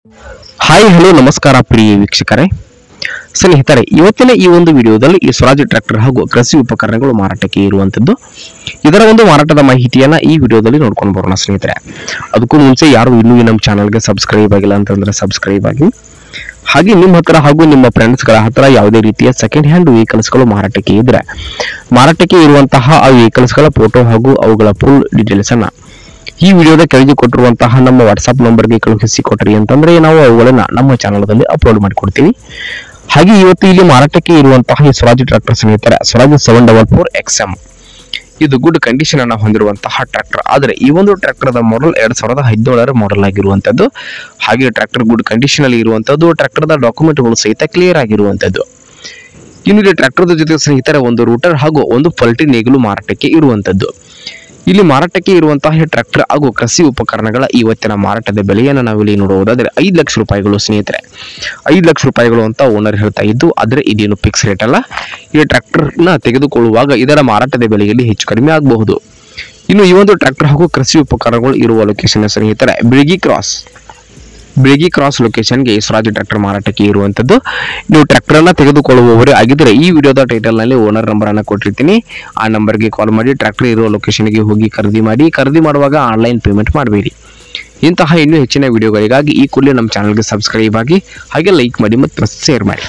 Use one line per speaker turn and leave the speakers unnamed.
hi hello ನಮಸ್ಕಾರ ಪ್ರಿಯ ವೀಕ್ಷಕರೇ ಸ್ನೇಹಿತರೆ ಇವತ್ತಿನ ಈ ಒಂದು ವಿಡಿಯೋದಲ್ಲಿ ಈ ಸ್ವರಾಜ್ ಟ್ರ್ಯಾಕ್ಟರ್ ಹಾಗೂ ಕೃಷಿ ಉಪಕರಣಗಳು ಮಾರಾಟಕ್ಕೆ ಇರುವಂತದ್ದು ಇದರ ಒಂದು ಮಾರಾಟದ ಮಾಹಿತಿಯನ್ನ ಈ ವಿಡಿಯೋದಲ್ಲಿ ನೋಡ್ಕೊಂಡು ಬರೋಣ ಸ್ನೇಹಿತರೆ ಅದಕ್ಕೂ ಮುಂಚೆ ಯಾರು ಇನ್ನೂ ಈ ನಮ್ಮ ಚಾನಲ್ಗೆ ಸಬ್ಸ್ಕ್ರೈಬ್ ಆಗಿಲ್ಲ ಅಂತಂದ್ರೆ ಸಬ್ಸ್ಕ್ರೈಬ್ ಆಗಿ ಹಾಗೆ ನಿಮ್ಮ ಹತ್ರ ಹಾಗೂ ನಿಮ್ಮ ಫ್ರೆಂಡ್ಸ್ಗಳ ಹತ್ರ ಯಾವುದೇ ರೀತಿಯ ಸೆಕೆಂಡ್ ಹ್ಯಾಂಡ್ ವೆಹಿಕಲ್ಸ್ಗಳು ಮಾರಾಟಕ್ಕೆ ಇದ್ರೆ ಮಾರಾಟಕ್ಕೆ ಇರುವಂತಹ ಆ ವೆಹಿಕಲ್ಸ್ಗಳ ಫೋಟೋ ಹಾಗೂ ಅವುಗಳ ಫುಲ್ ಡೀಟೇಲ್ಸ್ ಅನ್ನ ಈ ವಿಡಿಯೋದ ಕೆಳಗೆ ಕೊಟ್ಟಿರುವಂತಹ ನಮ್ಮ ವಾಟ್ಸ್ಆಪ್ ನಂಬರ್ಗೆ ಕಳುಹಿಸಿ ಕೊಟ್ರಿ ಅಂತಂದ್ರೆ ನಾವು ಅವುಗಳನ್ನ ನಮ್ಮ ಚಾನಲ್ದಲ್ಲಿ ಅಪ್ಲೋಡ್ ಮಾಡಿಕೊಡ್ತೀವಿ ಹಾಗೆ ಇವತ್ತು ಇಲ್ಲಿ ಮಾರಾಟಕ್ಕೆ ಇರುವಂತಹ ಈ ಸ್ವರಾಜ್ ಟ್ರಾಕ್ಟರ್ ಸ್ನೇಹಿತರೆ Swaraj seven double four X M ಇದು ಗುಡ್ ಕಂಡೀಷನ್ ಅನ್ನ ಹೊಂದಿರುವಂತಹ ಟ್ರಾಕ್ಟರ್ ಆದರೆ ಈ ಒಂದು ಟ್ರಾಕ್ಟರ್ ದ ಮಾಡೆಲ್ ಎರಡ್ ಸಾವಿರದ ಹದಿನೇಳರ ಮಾಡೆಲ್ ಆಗಿರುವಂತದ್ದು ಹಾಗೆ ಟ್ರಾಕ್ಟರ್ ಗುಡ್ ಕಂಡೀಷನ್ ಅಲ್ಲಿ ಇರುವಂತದ್ದು ಟ್ರಾಕ್ಟರ್ ದ ಡಾಕ್ಯುಮೆಂಟ್ಗಳು ಸಹಿತ ಕ್ಲಿಯರ್ ಆಗಿರುವಂತದ್ದು ಇನ್ನು ಇಲ್ಲಿ ಟ್ರ್ಯಾಕ್ಟರ್ದ ಜೊತೆ ಸ್ನೇಹಿತರ ಒಂದು ರೂಟರ್ ಹಾಗೂ ಒಂದು ಪಲ್ಟಿ ನೇಗಿಲು ಮಾರಾಟಕ್ಕೆ ಇರುವಂತದ್ದು ಇಲ್ಲಿ ಮಾರಾಟಕ್ಕೆ ಇರುವಂತಹ ಟ್ರ್ಯಾಕ್ಟರ್ ಹಾಗೂ ಕೃಷಿ ಉಪಕರಣಗಳ ಇವತ್ತಿನ ಮಾರಾಟದ ಬೆಲೆಯನ್ನು ನಾವಿಲ್ಲಿ ನೋಡುವುದಾದ್ರೆ ಐದು ಲಕ್ಷ ರೂಪಾಯಿಗಳು ಸ್ನೇಹಿತರೆ ಐದು ಲಕ್ಷ ರೂಪಾಯಿಗಳು ಅಂತ ಓನರ್ ಹೇಳ್ತಾ ಇದ್ದು ಆದರೆ ಇದೇನು ಫಿಕ್ಸ್ ರೇಟ್ ಅಲ್ಲ ಈ ಟ್ರ್ಯಾಕ್ಟರ್ನ ತೆಗೆದುಕೊಳ್ಳುವಾಗ ಇದರ ಮಾರಾಟದ ಬೆಲೆಯಲ್ಲಿ ಹೆಚ್ಚು ಕಡಿಮೆ ಆಗಬಹುದು ಇನ್ನು ಈ ಒಂದು ಟ್ರ್ಯಾಕ್ಟರ್ ಹಾಗೂ ಕೃಷಿ ಉಪಕರಣಗಳು ಇರುವ ಲೊಕೇಶನ್ ಸ್ನೇಹಿತರೆ ಬಿಳಿಗಿ ಕ್ರಾಸ್ ಬಿಳಿಗಿ ಕ್ರಾಸ್ ಲೊಕೇಶನ್ಗೆ ಸ್ವರಾಜ್ ಟ್ರ್ಯಾಕ್ಟರ್ ಮಾರಾಟಕ್ಕೆ ಇರುವಂತದ್ದು ನೀವು ಟ್ರ್ಯಾಕ್ಟರ್ ಅನ್ನ ತೆಗೆದುಕೊಳ್ಳುವವರೇ ಆಗಿದ್ರೆ ಈ ವಿಡಿಯೋದ ಟೈಟಲ್ ನಲ್ಲಿ ಓನರ್ ನಂಬರ್ ಅನ್ನ ಕೊಟ್ಟಿರ್ತೀನಿ ಆ ನಂಬರ್ಗೆ ಕಾಲ್ ಮಾಡಿ ಟ್ರ್ಯಾಕ್ಟರ್ ಇರುವ ಲೊಕೇಶನ್ಗೆ ಹೋಗಿ ಖರೀದಿ ಮಾಡಿ ಖರೀದಿ ಮಾಡುವಾಗ ಆನ್ಲೈನ್ ಪೇಮೆಂಟ್ ಮಾಡಬೇಡಿ ಇಂತಹ ಇನ್ನೂ ಹೆಚ್ಚಿನ ವಿಡಿಯೋಗಳಿಗಾಗಿ ಈ ಕೂಡಲೇ ನಮ್ಮ ಚಾನಲ್ಗೆ ಸಬ್ಸ್ಕ್ರೈಬ್ ಆಗಿ ಹಾಗೆ ಲೈಕ್ ಮಾಡಿ ಮತ್ತು ಶೇರ್ ಮಾಡಿ